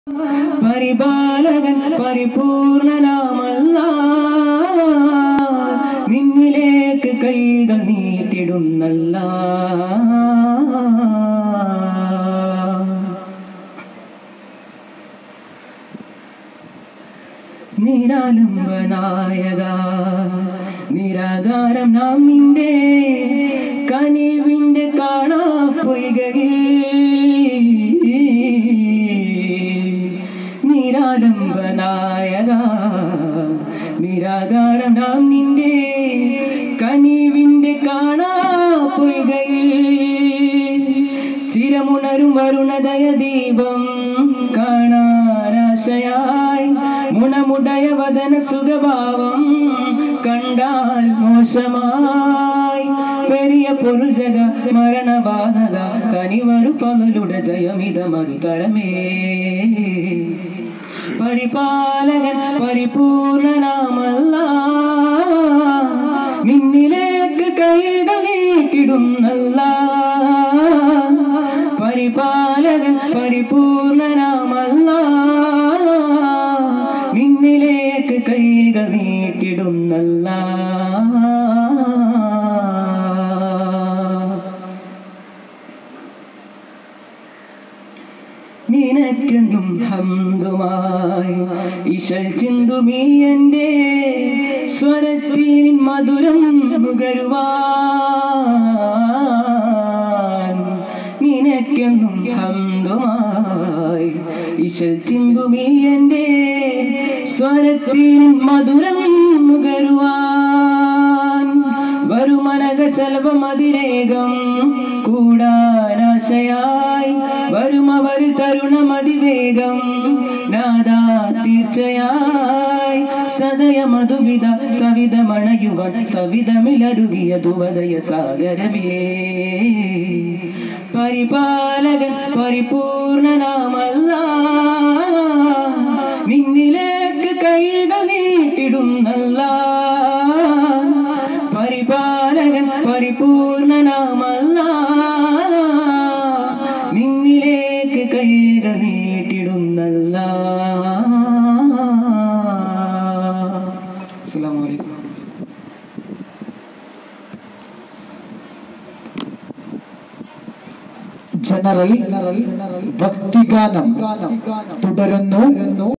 പരിപാലകൻ പരിപൂർണനാമല്ല നിന്നിലേക്ക് കൈകൾ നീട്ടിടുന്നല്ല നിരാലംബനായക നിരാകാരം നാം നിന്റെ കനിവിന്റെ കാണാ പൊയ്കയിൽ നിരാലംബനായക നിരാകാരം നാം നിന്റെ കനിവിന്റെ കാണാ പൊയ്കയിൽ ചിരമുണരും വരുണദയ ദീപം കാണാനാശയായി മുണമുടയ വദന സുഖഭാവം കണ്ടാൽ മോശമായി പെരിയ പൊരുൾ ജഗ മരണവാനക കനിവരു പകലുടെ ജയമിത മറുതരമേ പരിപാലകൻ പരിപൂർണനാമല്ല നിന്നിലേക്ക് കൈകൾ നീട്ടിടുന്നല്ല പരിപാലകൻ പരിപൂർണനാമല്ല നിന്നിലേക്ക് കൈകൾ നീട്ടിടുന്നല്ല നിനക്കെന്നും ഹന്തുമായി ഇശൽ ചിന്തുമീ എൻ്റെ സ്വരത്തിൻ മധുരം നുകരുവാൻ നിനക്കെന്നും ഹന്തുമായി ഇശൽ ചിന്തുമീ എൻ്റെ സ്വരത്തിൻ മധുരം നുകരുവാൻ വരുമനക ശലഭമതിരേകം കൂടാനാശയായി വരുമവർ തരുണമതിവേഗം നാദാ തീർച്ചയായി സദയ മധുവിധ സവിധമണയുവൻ സവിധമിലരുകിയ ദുവദയ സാഗരമേ പരിപാലകൻ പരിപൂർണനാമല്ല നിന്നിലേക്ക് കൈകൾ നീട്ടിടുന്നല്ല പരിപാലകൻ പരിപൂർണനാമല്ല നിന്നിലേക്ക് കൈകൾ നീട്ടിടുന്നല്ല അസ്സലാമു അലൈക്കും ജനറൽ ഭക്തിഗാനം തുടരുന്നു